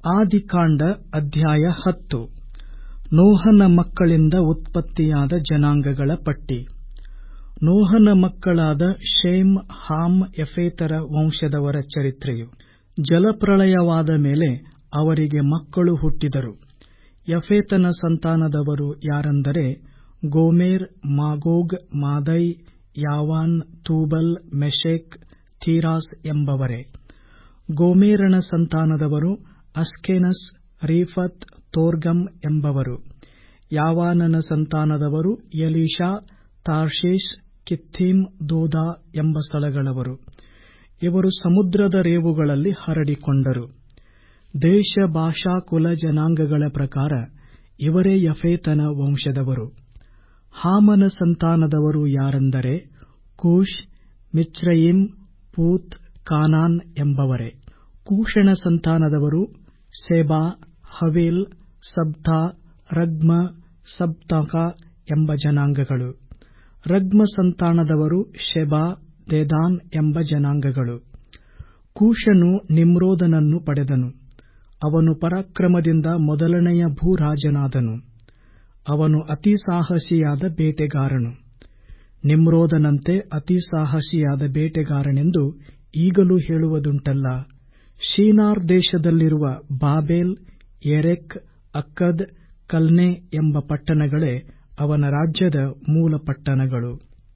ಆದಿಕಾಂಡ ಅಧ್ಯಾಯ ಹತ್ತು ನೋಹನ ಮಕ್ಕಳಿಂದ ಉತ್ಪತ್ತಿಯಾದ ಜನಾಂಗಗಳ ಪಟ್ಟಿ ನೋಹನ ಮಕ್ಕಳಾದ ಶೇಮ್ ಹಾಮ್ ಯಫೇತರ ವಂಶದವರ ಚರಿತ್ರೆಯು ಜಲಪ್ರಳಯವಾದ ಮೇಲೆ ಅವರಿಗೆ ಮಕ್ಕಳು ಹುಟ್ಟಿದರು ಯಫೇತನ ಸಂತಾನದವರು ಯಾರೆಂದರೆ Gomer Magog Madai Javan Tubal Meshech Tiras ಎಂಬವರೇ ಗೋಮೆರನ ಸಂತಾನದವರು ಅಷ್ಕೆನಸ್ ರೀಫತ್ ತೋರ್ಗಮ್ ಎಂಬವರು ಯಾವಾನನ ಸಂತಾನದವರು ಎಲೀಷಾ ತಾರ್ಷೀಷ್ ಕಿತ್ತೀಮ್ ದೋದಾ ಎಂಬ ಸ್ಥಳಗಳವರು ಇವರು ಸಮುದ್ರದ ರೇವುಗಳಲ್ಲಿ ಹರಡಿಕೊಂಡರು ದೇಶ ಭಾಷಾ ಕುಲ ಜನಾಂಗಗಳ ಪ್ರಕಾರ ಇವರೇ ಯಫೇತನ ವಂಶದವರು ಹಾಮನ ಸಂತಾನದವರು ಯಾರೆಂದರೆ ಕೂಷ್ ಮಿಚ್ರಯಿಮ್ ಪೂತ್ ಕಾನಾನ್ ಎಂಬವರೇ ಕೂಷನ ಸಂತಾನದವರು ಸೆಬಾ ಹವೀಲ್ ಸಬ್ತಾ ರಗ್ಮ ಸಬ್ತಕ ಎಂಬ ಜನಾಂಗಗಳು ರಗ್ಮ ಸಂತಾನದವರು ಶೆಬಾ ದೆದಾನ್ ಎಂಬ ಜನಾಂಗಗಳು ಕೂಷನು ನಿಮ್ರೋದನನ್ನು ಪಡೆದನು ಅವನು ಪರಾಕ್ರಮದಿಂದ ಮೊದಲನೆಯ ಭೂರಾಜನಾದನು ಅವನು ಅತಿ ಸಾಹಸಿಯಾದ ಬೇಟೆಗಾರನು ನಿಮ್ರೋದನಂತೆ ಅತಿ ಸಾಹಸಿಯಾದ ಬೇಟೆಗಾರನೆಂದು ಈಗಲೂ ಹೇಳುವುದುಂಟಲ್ಲ ಶೀನಾರ್ ದೇಶದಲ್ಲಿರುವ ಬಾಬೆಲ್ ಎರೆಕ್ ಅಕ್ಕದ್ ಕಲ್ನೆ ಎಂಬ ಪಟ್ಟಣಗಳೇ ಅವನ ರಾಜ್ಯದ ಮೂಲ ಪಟ್ಟಣಗಳು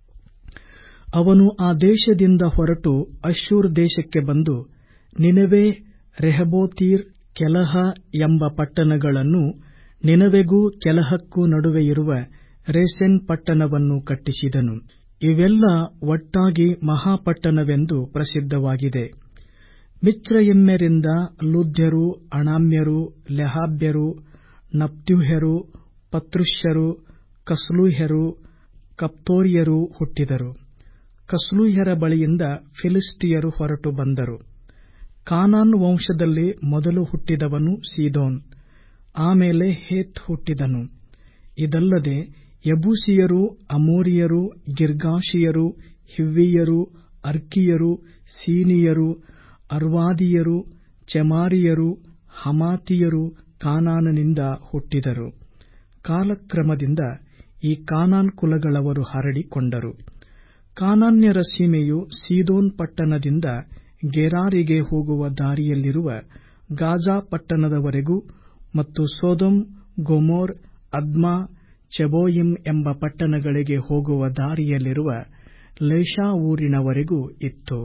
ಅವನು ಆ ದೇಶದಿಂದ ಹೊರಟು ಅಶ್ಶೂರ್ ದೇಶಕ್ಕೆ ಬಂದು ನಿನವೆ ರೆಹಬೋತೀರ್ ಕೆಲಹ ಎಂಬ ಪಟ್ಟಣಗಳನ್ನು ನಿನವೆಗೂ ಕೆಲಹಕ್ಕೂ ನಡುವೆ ಇರುವ ರೇಸೆನ್ ಪಟ್ಟಣವನ್ನು ಕಟ್ಟಿಸಿದನು ಇವೆಲ್ಲ ಒಟ್ಟಾಗಿ ಮಹಾಪಟ್ಟಣವೆಂದು ಪ್ರಸಿದ್ಧವಾಗಿದೆ ಮಿಚ್ರಯಿಮ್ಯರಿಂದ ಲುದ್ಯರು ಅಣಾಮ್ಯರು ಲೆಹಾಬ್ಯರು ನಪ್ತೂಹ್ಯರು ಪತ್ರುಷ್ಯರು ಕಸ್ಲೂಹ್ಯರು ಕಪ್ತೋರ್ಯರು ಹುಟ್ಟಿದರು ಕಸ್ಲೂಹ್ಯರ ಬಳಿಯಿಂದ ಫಿಲಿಸ್ಟಿಯರು ಹೊರಟು ಬಂದರು ಕಾನಾನ್ ವಂಶದಲ್ಲಿ ಮೊದಲು ಹುಟ್ಟಿದವನು ಸೀದೋನ್ ಆಮೇಲೆ ಹೇತ್ ಹುಟ್ಟಿದನು ಇದಲ್ಲದೆ ಯಬೂಸಿಯರು ಅಮೋರಿಯರು ಗಿರ್ಗಾಷಿಯರು ಹಿವ್ವಿಯರು ಅರ್ಕಿಯರು ಸೀನಿಯರು ಅರ್ವಾದಿಯರು ಚೆಮಾರಿಯರು ಹಮಾತಿಯರು ಕಾನಾನನಿಂದ ಹುಟ್ಟಿದರು ಕಾಲಕ್ರಮದಿಂದ ಈ ಕಾನಾನ್ ಕುಲಗಳವರು ಹರಡಿಕೊಂಡರು ಕಾನಾನ್ಯರ ಸೀಮೆಯು ಸೀದೋನ್ ಪಟ್ಟಣದಿಂದ ಗೆರಾರಿಗೆ ಹೋಗುವ ದಾರಿಯಲ್ಲಿರುವ ಗಾಜಾ ಪಟ್ಟಣದವರೆಗೂ ಮತ್ತು ಸೊದೋಮ್ ಗೊಮೋರ್ ಅದ್ಮಾ ಚೆಬೋಯಿಮ್ ಎಂಬ ಪಟ್ಟಣಗಳಿಗೆ ಹೋಗುವ ದಾರಿಯಲ್ಲಿರುವ ಲೇಷಾ ಊರಿನವರೆಗೂ ಇತ್ತು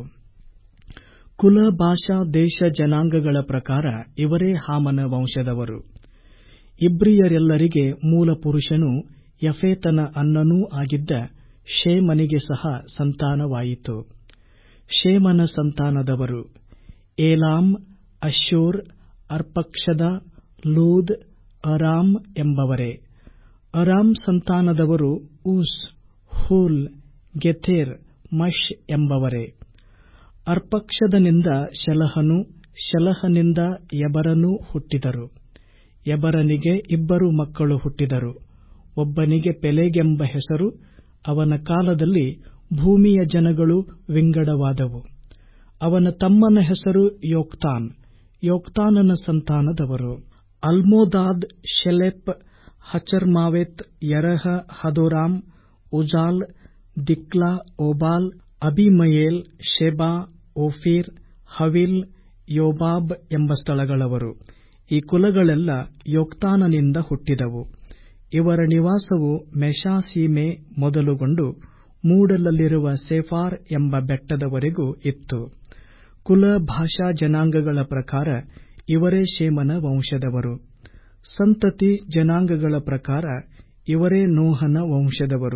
ಕುಲ ಭಾಷಾ ದೇಶ ಜನಾಂಗಗಳ ಪ್ರಕಾರ ಇವರೇ ಹಾಮನ ವಂಶದವರು ಇಬ್ರಿಯರೆಲ್ಲರಿಗೆ ಮೂಲ ಪುರುಷನೂ ಯಫೇತನ ಅನ್ನನೂ ಆಗಿದ್ದ ಶೇಮನಿಗೆ ಸಹ ಸಂತಾನವಾಯಿತು ಶೇಮನ ಸಂತಾನದವರು ಏಲಾಮ್ ಅಶ್ಶೂರ್ ಅರ್ಪಕ್ಷದ ಲೂದ್ ಅರಾಮ್ ಎಂಬವರೇ ಅರಾಮ್ ಸಂತಾನದವರು ಊಸ್ ಹೂಲ್ ಗೆಥೇರ್ ಮಷ್ ಎಂಬವರೇ ಅರ್ಪಕ್ಷದನಿಂದ ಶಲಹನು ಶಲಹನಿಂದ ಎಬರನೂ ಹುಟ್ಟಿದರು ಎಬರನಿಗೆ ಇಬ್ಬರು ಮಕ್ಕಳು ಹುಟ್ಟಿದರು ಒಬ್ಬನಿಗೆ ಪೆಲೆಗೆಂಬ ಹೆಸರು ಅವನ ಕಾಲದಲ್ಲಿ ಭೂಮಿಯ ಜನಗಳು ವಿಂಗಡವಾದವು ಅವನ ತಮ್ಮನ ಹೆಸರು ಯೋಕ್ತಾನ್ ಯೋಕ್ತಾನನ ಸಂತಾನದವರು Almodad Sheleph Hazarmaveth Jerah Hadoram Uzal Diklah Obal Abimael Sheba Ophir Havilah Jobab ಎಂಬ ಸ್ಥಳಗಳವರು ಈ ಕುಲಗಳೆಲ್ಲ ಯೋಕ್ತಾನನಿಂದ ಹುಟ್ಟಿದವು ಇವರ ನಿವಾಸವು ಮೆಷಾ ಸೀಮೆ ಮೊದಲುಗೊಂಡು ಮೂಡಲಲ್ಲಿರುವ ಸೆಫಾರ್ ಎಂಬ ಬೆಟ್ಟದವರೆಗೂ ಇತ್ತು ಕುಲ ಭಾಷಾ ಜನಾಂಗಗಳ ಪ್ರಕಾರ ಇವರೇ ಶೇಮನ ವಂಶದವರು ಸಂತತಿ ಜನಾಂಗಗಳ ಪ್ರಕಾರ ಇವರೇ ನೋಹನ ವಂಶದವರು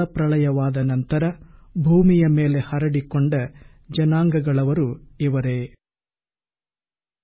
ಜಲಪ್ರಳಯವಾದ ನಂತರ ಭೂಮಿಯ ಮೇಲೆ ಹರಡಿಕೊಂಡ ಜನಾಂಗಗಳವರು ಇವರೇ